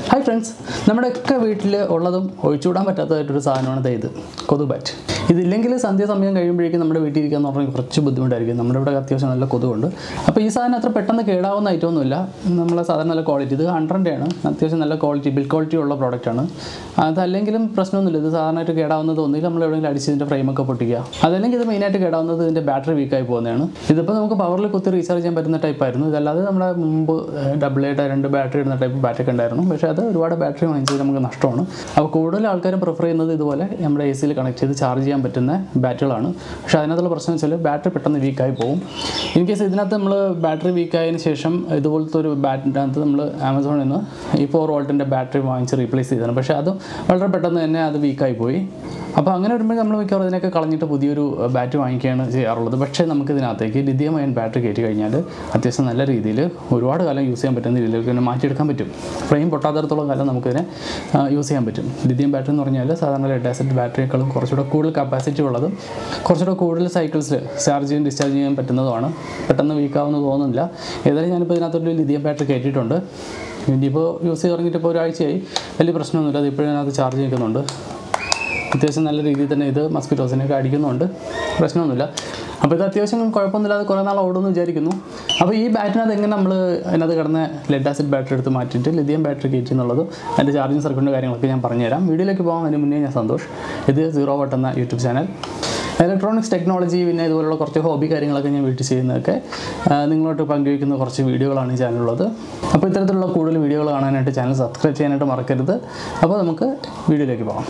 hi friends നമ്മുടെയൊക്കെ വീട്ടിൽ ഉള്ളതും ഒഴിച്ചുകൂടാൻ പറ്റാത്തതായിട്ടൊരു സാധനമാണ് ദേ ഇത് കൊതു ബാറ്റ് ഇതില്ലെങ്കിൽ സന്ധ്യാസമയം കഴിയുമ്പോഴേക്കും നമ്മുടെ വീട്ടിൽ ഇരിക്കുക എന്ന് പറഞ്ഞാൽ കുറച്ച് ബുദ്ധിമുട്ടായിരിക്കും നമ്മുടെ ഇവിടെ അത്യാവശ്യം നല്ല കൊതുകുണ്ട് അപ്പോൾ ഈ സാധനം അത്ര പെട്ടെന്ന് കേടാവുന്ന ഐറ്റമൊന്നുമില്ല നമ്മളെ സാധാരണ നല്ല ക്വാളിറ്റി ഇത് ഹൺഡ്രഡിൻ്റെ ആണ് അത്യാവശ്യം നല്ല ക്വാളിറ്റി ബിൽ ക്വാളിറ്റി ഉള്ള പ്രോഡക്റ്റാണ് അതല്ലെങ്കിലും പ്രശ്നമൊന്നുമില്ല ഇത് സാധാരണയായിട്ട് കേടാവുന്നത് ഒന്നുമില്ല നമ്മൾ എവിടെയെങ്കിലും അടിച്ച് ഇതിൻ്റെ ഫ്രെയിമൊക്കെ പൊട്ടിക്കുക അതല്ലെങ്കിൽ ഇത് മെയിനായിട്ട് കേടാവുന്നത് ഇതിൻ്റെ ബാറ്ററി വീക്കായി പോകുന്നതാണ് ഇതിപ്പോൾ നമുക്ക് പവറിൽ കുത്തി റീചാർജ് ചെയ്യാൻ പറ്റുന്ന ടൈപ്പായിരുന്നു ഇതല്ലാതെ നമ്മുടെ മുമ്പ് ഡബിൾ എയ്റ്റ് രണ്ട് ബാറ്ററി ഇടുന്ന ടൈപ്പ് ബാറ്ററി ഒക്കെ ഉണ്ടായിരുന്നു പക്ഷേ അത് ഒരുപാട് ബാറ്ററി വാങ്ങിച്ചത് നമുക്ക് നഷ്ടമാണ് അപ്പോൾ കൂടുതൽ ആൾക്കാരും പ്രിഫർ ചെയ്യുന്നത് ഇതുപോലെ നമ്മുടെ എ സിയിൽ കണക്ട് ചെയ്ത് ചാർജ് ചെയ്യാൻ പറ്റുന്ന ബാറ്ററികളാണ് പക്ഷേ അതിനകത്തുള്ള പ്രശ്നം വെച്ചാൽ ബാറ്ററി പെട്ടെന്ന് വീക്കായി പോകും ഇൻ കേസ് ഇതിനകത്ത് നമ്മൾ ബാറ്ററി വീക്കായതിന് ശേഷം ഇതുപോലത്തെ ഒരു ബാറ്റിനകത്ത് നമ്മൾ ആമസോണിൽ നിന്ന് ഈ ഫോർ വോൾട്ടിൻ്റെ ബാറ്ററി വാങ്ങിച്ച് റീപ്ലേസ് ചെയ്തതാണ് പക്ഷേ അത് വളരെ പെട്ടെന്ന് തന്നെ അത് വീക്കായി പോയി അപ്പോൾ അങ്ങനെ വരുമ്പോൾ നമ്മൾ മിക്കവാറും ഇതിനൊക്കെ കളഞ്ഞിട്ട് പുതിയൊരു ബാറ്ററി വാങ്ങിക്കുകയാണ് ചെയ്യാറുള്ളത് പക്ഷേ നമുക്ക് ഇതിനകത്തേക്ക് ലിഥിയം അയൺ ബാറ്ററി കയറ്റി കഴിഞ്ഞാൽ അത്യാവശ്യം നല്ല രീതിയിൽ ഒരുപാട് കാലം യൂസ് ചെയ്യാൻ പറ്റുന്ന രീതിയിലേക്ക് തന്നെ മാറ്റിയെടുക്കാൻ പറ്റും ഫ്രെയിം പൊട്ടാത്തടത്തോളം കാലം നമുക്കിതിനെ യൂസ് ചെയ്യാൻ പറ്റും ലിഥിയം ബാറ്ററി എന്ന് പറഞ്ഞാൽ സാധാരണ ലെഡ് ആസിഡ് ബാറ്ററിയേക്കാളും കുറച്ചുകൂടെ കൂടുതൽ കപ്പാസിറ്റി ഉള്ളതും കുറച്ചുകൂടെ കൂടുതൽ സൈക്കിൾസിൽ ചാർജ് ചെയ്യാൻ ഡിസ്ചാർജ് ചെയ്യാൻ പറ്റുന്നതുമാണ് പെട്ടെന്ന് വീക്കാവുന്ന തോന്നുന്നില്ല ഏതായാലും ഞാനിപ്പോൾ ഇതിനകത്തൊരു ലിഥിയം ബാറ്ററി കയറ്റിയിട്ടുണ്ട് ഇനിയിപ്പോൾ യൂസ് ചെയ്ത് തുടങ്ങിയിട്ട് ഇപ്പോൾ ഒരാഴ്ചയായി വലിയ പ്രശ്നമൊന്നുമില്ല അത് ഇപ്പോഴും അതിനകത്ത് ചാർജ് ചെയ്യുന്നുണ്ട് അത്യാവശ്യം നല്ല രീതിയിൽ തന്നെ ഇത് മസ്കിറ്റോസിനൊക്കെ അടിക്കുന്നുണ്ട് പ്രശ്നമൊന്നുമില്ല അപ്പോൾ ഇത് അത്യാവശ്യം കുഴപ്പമൊന്നുമില്ലാതെ കുറേ നാൾ ഓടുമെന്ന് വിചാരിക്കുന്നു അപ്പോൾ ഈ ബാറ്ററിനകത്ത് എങ്ങനെ നമ്മൾ അതിനകത്ത് കിടന്ന ലെഡ് ആസിഡ് ബാറ്ററി എടുത്ത് മാറ്റിയിട്ട് ലിഥിയം ബാറ്ററി കയറ്റി എന്നുള്ളതും അതിൻ്റെ ചാർജിങ് സർക്യൂട്ടിൻ്റെ കാര്യങ്ങളൊക്കെ ഞാൻ പറഞ്ഞുതരാം വീഡിയോയിലേക്ക് പോകാൻ അതിന് മുന്നേ ഞാൻ സന്തോഷ് ഇത് സീറോ വട്ട് എന്ന യൂട്യൂബ് ചാനൽ ഇലക്ട്രോണിക്സ് ടെക്നോളജി പിന്നെ ഇതുപോലുള്ള കുറച്ച് ഹോബി കാര്യങ്ങളൊക്കെ ഞാൻ വീട്ടിൽ ചെയ്യുന്നതൊക്കെ ആ, നിങ്ങളോട്ട് പങ്കുവയ്ക്കുന്ന കുറച്ച് വീഡിയോകളാണ് ഈ ചാനലുള്ളത് അപ്പോൾ ഇത്തരത്തിലുള്ള കൂടുതൽ വീഡിയോകൾ കാണാനായിട്ട് ചാനൽ സബ്സ്ക്രൈബ് ചെയ്യാനായിട്ട് മറക്കരുത് അപ്പോൾ നമുക്ക് വീഡിയോയിലേക്ക് പോകാം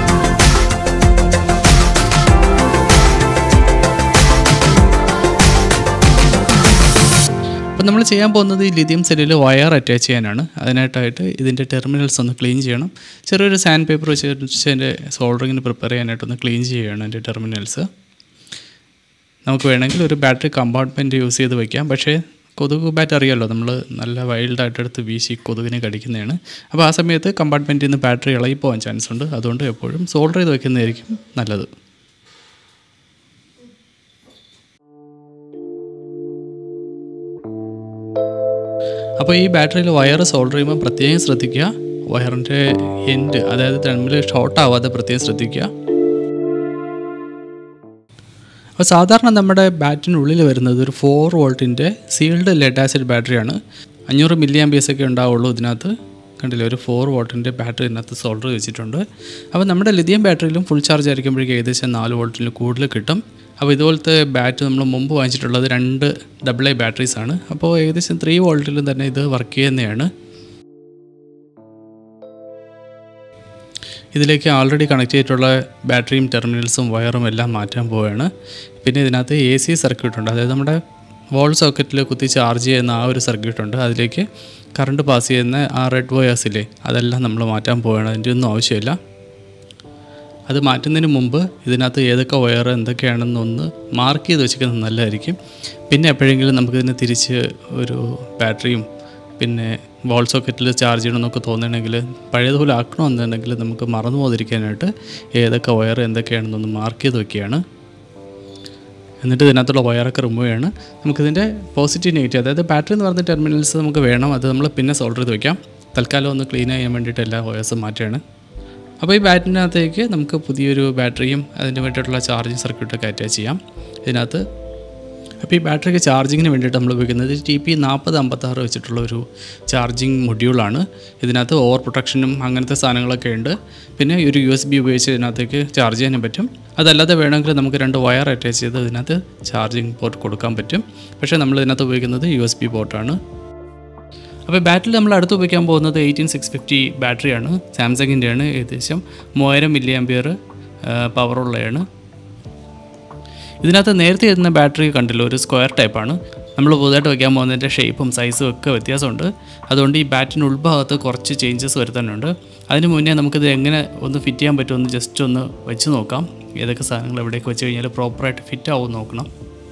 അപ്പോൾ നമ്മൾ ചെയ്യാൻ പോകുന്നത് ഈ ലിഥിയം സെല്ലിൽ വയർ അറ്റാച്ച് ചെയ്യാനാണ് അതിനായിട്ടായിട്ട് ഇതിൻ്റെ ടെർമിനൽസ് ഒന്ന് ക്ലീൻ ചെയ്യണം ചെറിയൊരു സാൻഡ് പേപ്പർ വെച്ച് വെച്ച് അതിൻ്റെ സോൾഡറിങ്ങിന് പ്രിപ്പയർ ചെയ്യാനായിട്ടൊന്ന് ക്ലീൻ ചെയ്യുകയാണ് അതിൻ്റെ ടെർമിനൽസ് നമുക്ക് വേണമെങ്കിൽ ഒരു ബാറ്ററി കമ്പാർട്ട്മെൻറ്റ് യൂസ് ചെയ്ത് വയ്ക്കാം പക്ഷേ കൊതുക് ബാറ്റ് അറിയാമല്ലോ നമ്മൾ നല്ല വൈൽഡായിട്ട് എടുത്ത് വീശി കൊതുകിനെ കടിക്കുന്നതാണ് അപ്പോൾ ആ സമയത്ത് കമ്പാർട്ട്മെൻറ്റിൽ നിന്ന് ബാറ്ററി ഇളകി പോകാൻ ചാൻസ് ഉണ്ട് അതുകൊണ്ട് എപ്പോഴും സോൾഡർ ചെയ്ത് വയ്ക്കുന്നതായിരിക്കും നല്ലത് അപ്പോൾ ഈ ബാറ്ററിയിൽ വയർ സോൾഡർ ചെയ്യുമ്പോൾ പ്രത്യേകം ശ്രദ്ധിക്കുക വയറിൻ്റെ എൻഡ് അതായത് തമ്മിൽ ഷോർട്ട് ആവാതെ പ്രത്യേകം ശ്രദ്ധിക്കുക അപ്പോൾ സാധാരണ നമ്മുടെ ബാറ്റിനുള്ളിൽ വരുന്നത് ഒരു ഫോർ വോൾട്ടിൻ്റെ സീൽഡ് ലെഡ് ആസിഡ് ബാറ്ററിയാണ് അഞ്ഞൂറ് മില്ലി ആംബിയസ് ഒക്കെ ഉണ്ടാവുള്ളൂ ഇതിനകത്ത് കണ്ടില്ലേ ഒരു ഫോർ വോൾട്ടിൻ്റെ ബാറ്ററി ഇതിനകത്ത് സോൾഡർ വെച്ചിട്ടുണ്ട് അപ്പോൾ നമ്മുടെ ലിഥിയം ബാറ്ററിയിലും ഫുൾ ചാർജ് ആയിരിക്കുമ്പോഴേക്കും ഏകദേശം നാല് വോൾട്ടിൽ കൂടുതൽ കിട്ടും അപ്പോൾ ഇതുപോലത്തെ ബാറ്റ് നമ്മൾ മുമ്പ് വാങ്ങിച്ചിട്ടുള്ളത് രണ്ട് ഡബിൾ ഐ ബാറ്ററീസ് ആണ് അപ്പോൾ ഏകദേശം ത്രീ വോൾട്ടിലും തന്നെ ഇത് വർക്ക് ചെയ്യുന്നതാണ് ഇതിലേക്ക് ആൾറെഡി കണക്ട് ചെയ്തിട്ടുള്ള ബാറ്ററിയും ടെർമിനൽസും വയറും എല്ലാം മാറ്റാൻ പോവുകയാണ് പിന്നെ ഇതിനകത്ത് എ സി സർക്യൂട്ട് ഉണ്ട് അതായത് നമ്മുടെ വോൾ സോക്കറ്റിൽ കുത്തി ചാർജ് ചെയ്യുന്ന ആ ഒരു സർക്യൂട്ട് ഉണ്ട് അതിലേക്ക് കറണ്ട് പാസ് ചെയ്യുന്ന ആ റെഡ് വയേഴ്സില്ലേ അതെല്ലാം നമ്മൾ മാറ്റാൻ പോവുകയാണ് അതിൻ്റെ ഒന്നും ആവശ്യമില്ല അത് മാറ്റുന്നതിന് മുമ്പ് ഇതിനകത്ത് ഏതൊക്കെ വയർ എന്തൊക്കെയാണെന്നൊന്ന് മാർക്ക് ചെയ്ത് വെച്ചിരിക്കുന്നത് നല്ലതായിരിക്കും പിന്നെ എപ്പോഴെങ്കിലും നമുക്കിതിനെ തിരിച്ച് ഒരു ബാറ്ററിയും പിന്നെ വോൾ സോക്കറ്റിൽ ചാർജ് ചെയ്യണമെന്നൊക്കെ തോന്നുകയാണെങ്കിൽ പഴയതുപോലെ ആക്കണമെന്നുണ്ടെങ്കിൽ നമുക്ക് മറന്നു പോകാതിരിക്കാനായിട്ട് ഏതൊക്കെ വയർ എന്തൊക്കെയാണെന്നൊന്ന് മാർക്ക് ചെയ്ത് വെക്കുകയാണ് എന്നിട്ട് ഇതിനകത്തുള്ള വയറൊക്കെ റിമൂവ് ചെയ്യാണ് നമുക്കിതിൻ്റെ പോസിറ്റീവ് നെഗറ്റീവ് അതായത് ബാറ്ററി എന്ന് പറഞ്ഞ ടെർമിനൽസ് നമുക്ക് വേണം അത് നമ്മൾ പിന്നെ സോൾഡർ ചെയ്ത് വെക്കാം തൽക്കാലം ഒന്ന് ക്ലീൻ ചെയ്യാൻ വേണ്ടിയിട്ട് എല്ലാ വയേഴ്സും മാറ്റുകയാണ് അപ്പോൾ ഈ ബാറ്ററിനകത്തേക്ക് നമുക്ക് പുതിയൊരു ബാറ്ററിയും അതിന് വേണ്ടിയിട്ടുള്ള ചാർജിങ് സർക്യൂട്ടൊക്കെ അറ്റാച്ച് ചെയ്യാം ഇതിനകത്ത് അപ്പോൾ ഈ ബാറ്ററിക്ക് ചാർജിങ്ങിന് വേണ്ടിയിട്ട് നമ്മൾ ഉപയോഗിക്കുന്നത് ടി പി നാൽപ്പത് അമ്പത്താറ് വെച്ചിട്ടുള്ള ഒരു ചാർജിങ് മൊഡ്യൂളാണ് ഇതിനകത്ത് ഓവർ പ്രൊട്ടക്ഷനും അങ്ങനത്തെ സാധനങ്ങളൊക്കെ ഉണ്ട് പിന്നെ ഒരു യു എസ് ബി ഉപയോഗിച്ച് ഇതിനകത്തേക്ക് ചാർജ് ചെയ്യാനും പറ്റും അതല്ലാതെ വേണമെങ്കിൽ നമുക്ക് രണ്ട് വയർ അറ്റാച്ച് ചെയ്ത് ഇതിനകത്ത് ചാർജിങ് പോർട്ട് കൊടുക്കാൻ പറ്റും പക്ഷേ നമ്മൾ ഇതിനകത്ത് ഉപയോഗിക്കുന്നത് യു എസ് ബി പോർട്ടാണ് അപ്പോൾ ബാറ്ററി നമ്മൾ അടുത്ത് ഉപയോഗിക്കാൻ പോകുന്നത് എയ്റ്റീൻ സിക്സ് ഫിഫ്റ്റി ബാറ്ററിയാണ് സാംസങ്ങിൻ്റെയാണ് ഏകദേശം മൂവായിരം മില്ലി ആംബിയർ പവറുള്ളതാണ് ഇതിനകത്ത് നേരത്തെ ഇരുന്ന ബാറ്ററി കണ്ടില്ല ഒരു സ്ക്വയർ ടൈപ്പാണ് നമ്മൾ പുതുതായിട്ട് വയ്ക്കാൻ പോകുന്നതിൻ്റെ ഷേപ്പും സൈസും ഒക്കെ വ്യത്യാസമുണ്ട് അതുകൊണ്ട് ഈ ബാറ്റിൻ്റെ ഉൾഭാഗത്ത് കുറച്ച് ചേഞ്ചസ് വരുത്താനുണ്ട് അതിന് മുന്നേ നമുക്കിത് എങ്ങനെ ഒന്ന് ഫിറ്റ് ചെയ്യാൻ പറ്റുമെന്ന് ജസ്റ്റ് ഒന്ന് വെച്ച് നോക്കാം ഏതൊക്കെ സാധനങ്ങൾ എവിടേക്ക് വെച്ച് കഴിഞ്ഞാൽ പ്രോപ്പറായിട്ട് ഫിറ്റ് ആവുമെന്ന് നോക്കണം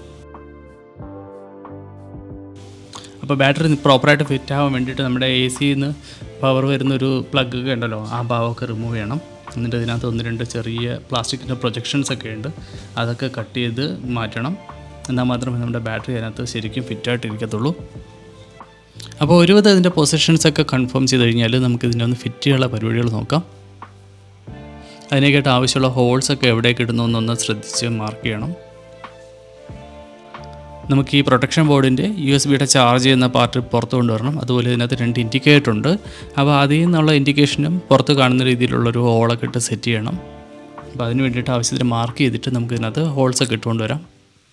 അപ്പോൾ ബാറ്ററി പ്രോപ്പറായിട്ട് ഫിറ്റ് ആവാൻ വേണ്ടിയിട്ട് നമ്മുടെ എ സിയിൽ നിന്ന് പവർ വരുന്നൊരു പ്ലഗ് ഒക്കെ ഉണ്ടല്ലോ ആ ഭാഗമൊക്കെ റിമൂവ് ചെയ്യണം എന്നിട്ട് ഇതിനകത്ത് ഒന്ന് രണ്ട് ചെറിയ പ്ലാസ്റ്റിക്കിൻ്റെ പ്രൊജക്ഷൻസ് ഒക്കെ ഉണ്ട് അതൊക്കെ കട്ട് ചെയ്ത് മാറ്റണം എന്നാൽ മാത്രമേ നമ്മുടെ ബാറ്ററി അതിനകത്ത് ശരിക്കും ഫിറ്റായിട്ട് ഇരിക്കത്തുള്ളൂ അപ്പോൾ ഒരുവിധം ഇതിൻ്റെ പൊസിഷൻസ് ഒക്കെ കൺഫേം ചെയ്ത് കഴിഞ്ഞാൽ നമുക്ക് ഇതിനെ ഒന്ന് ഫിറ്റ് ചെയ്യാനുള്ള പരിപാടികൾ നോക്കാം അതിനേക്കായിട്ട് ആവശ്യമുള്ള ഹോൾസ് ഒക്കെ എവിടേക്ക് ഇടുന്നു എന്നൊന്ന് ശ്രദ്ധിച്ച് മാർക്ക് ചെയ്യണം നമുക്ക് ഈ പ്രൊട്ടക്ഷൻ ബോർഡിൻ്റെ യു എസ് ബിയുടെ ചാർജ് ചെയ്യുന്ന പാർട്ട് പുറത്ത് കൊണ്ടുവരണം അതുപോലെ ഇതിനകത്ത് രണ്ട് ഇൻഡിക്കേറ്റർ ഉണ്ട് അപ്പോൾ അതിൽ നിന്നുള്ള ഇൻഡിക്കേഷനും പുറത്ത് കാണുന്ന രീതിയിലുള്ളൊരു ഹോളൊക്കെ ഇട്ട് സെറ്റ് ചെയ്യണം അപ്പോൾ അതിന് വേണ്ടിയിട്ട് ആവശ്യത്തിന് മാർക്ക് ചെയ്തിട്ട് നമുക്ക് ഇതിനകത്ത് ഹോൾസൊക്കെ ഇട്ടുകൊണ്ടുവരാം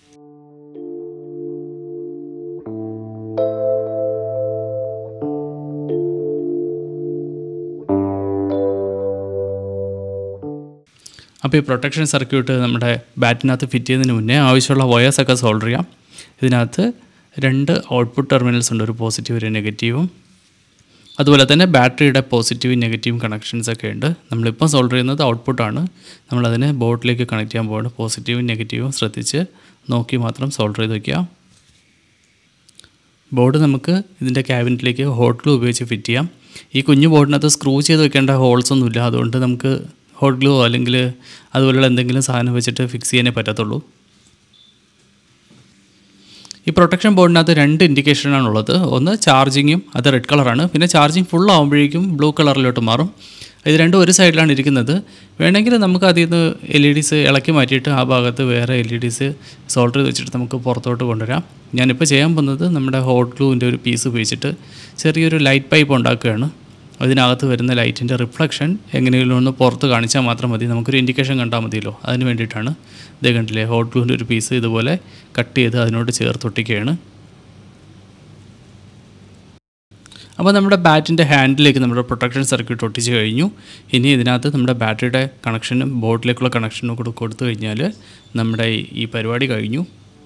അപ്പോൾ ഈ പ്രൊട്ടക്ഷൻ സർക്യൂട്ട് നമ്മുടെ ബാറ്റിനകത്ത് ഫിറ്റ് ചെയ്യുന്നതിന് മുന്നേ ആവശ്യമുള്ള വയേഴ്സൊക്കെ സോൾഡർ ചെയ്യാം ഇതിനകത്ത് രണ്ട് ഔട്ട്പുട്ട് ടെർമിനൽസ് ഉണ്ട് ഒരു പോസിറ്റീവ് ഒരു നെഗറ്റീവും അതുപോലെ തന്നെ ബാറ്ററിയുടെ പോസിറ്റീവും നെഗറ്റീവും കണക്ഷൻസ് ഒക്കെ ഉണ്ട് നമ്മളിപ്പോൾ സോൾഡർ ചെയ്യുന്നത് ഔട്ട്പുട്ടാണ് നമ്മളതിനെ ബോർഡിലേക്ക് കണക്ട് ചെയ്യാൻ പോകുന്നത് പോസിറ്റീവും നെഗറ്റീവും ശ്രദ്ധിച്ച് നോക്കി മാത്രം സോൾഡർ ചെയ്ത് വയ്ക്കുക ബോർഡ് നമുക്ക് ഇതിൻ്റെ ക്യാബിനറ്റിലേക്ക് ഹോട്ട് ഗ്ലൂ ഉപയോഗിച്ച് ഫിറ്റ് ചെയ്യാം ഈ കുഞ്ഞു ബോർഡിനകത്ത് സ്ക്രൂ ചെയ്ത് വെക്കേണ്ട ഹോൾസ് ഒന്നുമില്ല അതുകൊണ്ട് നമുക്ക് ഹോട്ട് ഗ്ലൂ അല്ലെങ്കിൽ അതുപോലുള്ള എന്തെങ്കിലും സാധനം വെച്ചിട്ട് ഫിക്സ് ചെയ്യാനേ പറ്റത്തുള്ളൂ ഈ പ്രൊട്ടക്ഷൻ ബോർഡിനകത്ത് രണ്ട് ഇൻഡിക്കേഷനാണ് ഉള്ളത് ഒന്ന് ചാർജിങ്ങും അത് റെഡ് കളറാണ് പിന്നെ ചാർജിങ് ഫുൾ ആകുമ്പോഴേക്കും ബ്ലൂ കളറിലോട്ട് മാറും ഇത് രണ്ടും ഒരു സൈഡിലാണ് ഇരിക്കുന്നത് വേണമെങ്കിൽ നമുക്ക് അതിൽ നിന്ന് എൽ ഇ ഡിസ് ഇളക്കി മാറ്റിയിട്ട് ആ ഭാഗത്ത് വേറെ എൽ ഇ ഡിസ് സോൾഡർ ചെയ്ത് വെച്ചിട്ട് നമുക്ക് പുറത്തോട്ട് കൊണ്ടുവരാം ഞാനിപ്പോൾ ചെയ്യാൻ പോകുന്നത് നമ്മുടെ ഹോട്ട് ഗ്ലൂവിൻ്റെ ഒരു പീസ് ഉപയോഗിച്ചിട്ട് ചെറിയൊരു ലൈറ്റ് പൈപ്പ് ഉണ്ടാക്കുകയാണ് അതിനകത്ത് വരുന്ന ലൈറ്റിൻ്റെ റിഫ്ലക്ഷൻ എങ്ങനെയെങ്കിലും ഒന്ന് പുറത്ത് കാണിച്ചാൽ മാത്രം മതി നമുക്കൊരു ഇൻഡിക്കേഷൻ കണ്ടാൽ മതിയല്ലോ അതിന് വേണ്ടിയിട്ടാണ് ഇതേ കണ്ടില്ലേ ഹോട്ട് ഗ്ലൂവിൻ്റെ ഒരു പീസ് ഇതുപോലെ കട്ട് ചെയ്ത് അതിനോട് ചേർത്ത് ഒട്ടിക്കുകയാണ് അപ്പോൾ നമ്മുടെ ബാറ്റിൻ്റെ ഹാൻഡിലേക്ക് നമ്മുടെ പ്രൊട്ടക്ഷൻ സർക്യൂട്ട് ഒട്ടിച്ച് കഴിഞ്ഞു ഇനി ഇതിനകത്ത് നമ്മുടെ ബാറ്ററിയുടെ കണക്ഷനും ബോർഡിലേക്കുള്ള കണക്ഷനും കൂടെ കൊടുത്തു കഴിഞ്ഞാൽ നമ്മുടെ ഈ- ഈ പരിപാടി കഴിഞ്ഞു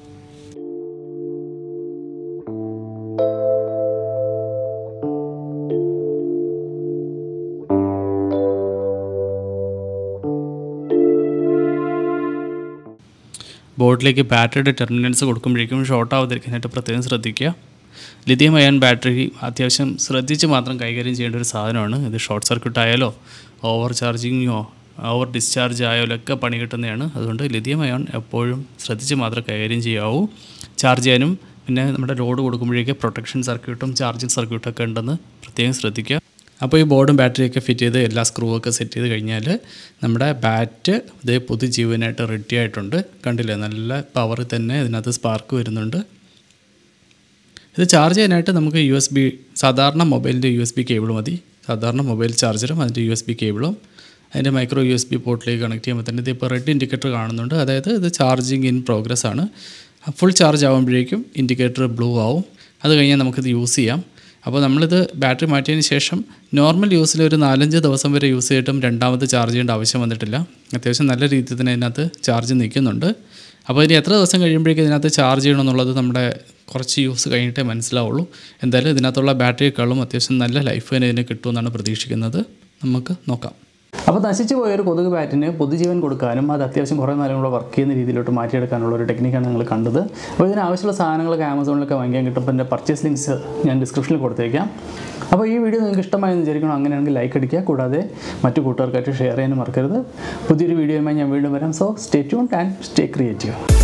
ബോർഡിലേക്ക് ബാറ്ററിയുടെ ടെർമിനൽസ് കൊടുക്കുമ്പോഴേക്കും ഷോർട്ട് ആവാതിരിക്കാനായിട്ട് പ്രത്യേകം ശ്രദ്ധിക്കുക ലിഥിയം അയൺ ബാറ്ററി അത്യാവശ്യം ശ്രദ്ധിച്ച് മാത്രം കൈകാര്യം ചെയ്യേണ്ട ഒരു സാധനമാണ് ഇത് ഷോർട്ട് സർക്യൂട്ട് ആയാലോ ഓവർ ചാർജിങ്ങോ ഓവർ ഡിസ്ചാർജ് ആയാലോ ഒക്കെ പണി കിട്ടുന്നതാണ് അതുകൊണ്ട് ലിഥിയം അയൺ എപ്പോഴും ശ്രദ്ധിച്ച് മാത്രം കൈകാര്യം ചെയ്യാവൂ ചാർജ് ചെയ്യാനും പിന്നെ നമ്മുടെ ലോഡ് കൊടുക്കുമ്പോഴേക്ക് പ്രൊട്ടക്ഷൻ സർക്യൂട്ടും ചാർജിങ് സർക്യൂട്ടും ഒക്കെ ഉണ്ടെന്ന് പ്രത്യേകം ശ്രദ്ധിക്കുക അപ്പോൾ ഈ ബോർഡും ബാറ്ററിയൊക്കെ ഫിറ്റ് ചെയ്ത് എല്ലാ സ്ക്രൂ ഒക്കെ സെറ്റ് ചെയ്ത് കഴിഞ്ഞാൽ നമ്മുടെ ബാറ്റ് ഇതേ പുതുജീവനായിട്ട് റെഡി ആയിട്ടുണ്ട് കണ്ടില്ലേ നല്ല പവറിൽ തന്നെ ഇതിനകത്ത് സ്പാർക്ക് വരുന്നുണ്ട് ഇത് ചാർജ് ചെയ്യാനായിട്ട് നമുക്ക് യു എസ് ബി സാധാരണ മൊബൈലിൻ്റെ യു എസ് ബി കേബിൾ മതി സാധാരണ മൊബൈൽ ചാർജറും അതിൻ്റെ യു എസ് ബി കേബിളും അതിൻ്റെ മൈക്രോ യു എസ് ബി പോർട്ടിലേക്ക് കണക്ട് ചെയ്യുമ്പോൾ തന്നെ ഇതിപ്പോൾ റെഡ് ഇൻഡിക്കേറ്റർ കാണുന്നുണ്ട് അതായത് ഇത് ചാർജിങ് ഇൻ പ്രോഗ്രസ് ആണ് ഫുൾ ചാർജ് ആകുമ്പോഴേക്കും ഇൻഡിക്കേറ്റർ ബ്ലൂ ആവും അത് കഴിഞ്ഞാൽ നമുക്കിത് യൂസ് ചെയ്യാം അപ്പോൾ നമ്മളിത് ബാറ്ററി മാറ്റിയതിന് ശേഷം നോർമൽ യൂസിൽ ഒരു നാലഞ്ച് ദിവസം വരെ യൂസ് ചെയ്തിട്ടും രണ്ടാമത് ചാർജ് ചെയ്യേണ്ട ആവശ്യം വന്നിട്ടില്ല അത്യാവശ്യം നല്ല രീതിയിൽ തന്നെ ഇതിനകത്ത് ചാർജ് നിൽക്കുന്നുണ്ട് അപ്പോൾ ഇനി എത്ര ദിവസം കഴിയുമ്പോഴേക്കും ഇതിനകത്ത് ചാർജ് ചെയ്യണമെന്നുള്ളത് നമ്മുടെ കുറച്ച് യൂസ് കഴിഞ്ഞിട്ടേ മനസ്സിലാവുള്ളൂ എന്തായാലും ഇതിനകത്തുള്ള ബാറ്ററിയേക്കാളും അത്യാവശ്യം നല്ല ലൈഫ് തന്നെ ഇതിന് കിട്ടുമെന്നാണ് പ്രതീക്ഷിക്കുന്നത് നമുക്ക് നോക്കാം അപ്പോൾ നശിച്ചു പോയ ഒരു കൊതുക് ബാറ്റിന് പൊതുജീവൻ കൊടുക്കാനും അത് അത്യാവശ്യം കുറേ നേരം കൂടെ വർക്ക് ചെയ്യുന്ന രീതിയിലോട്ട് മാറ്റിയെടുക്കാനുള്ള ഒരു ടെക്നിക്കാണ് നിങ്ങൾ കണ്ടത് അപ്പോൾ ഇതിന് ആവശ്യമുള്ള സാധനങ്ങളൊക്കെ ആമസോണിലൊക്കെ വാങ്ങിക്കാൻ കിട്ടും അപ്പോൾ എൻ്റെ പർച്ചേസ് ലിങ്ക്സ് ഞാൻ ഡിസ്ക്രിപ്ഷനിൽ കൊടുത്തേക്കാം അപ്പോൾ ഈ വീഡിയോ നിങ്ങൾക്ക് ഇഷ്ടമായെന്ന് വിചാരിക്കണം അങ്ങനെയാണെങ്കിൽ ലൈക്ക് അടിക്കുക കൂടാതെ മറ്റു കൂട്ടുകാർക്കായിട്ട് ഷെയർ ചെയ്യാനും മറക്കരുത് പുതിയൊരു വീഡിയോയുമായി ഞാൻ വീണ്ടും വരാം so stay tuned and stay creative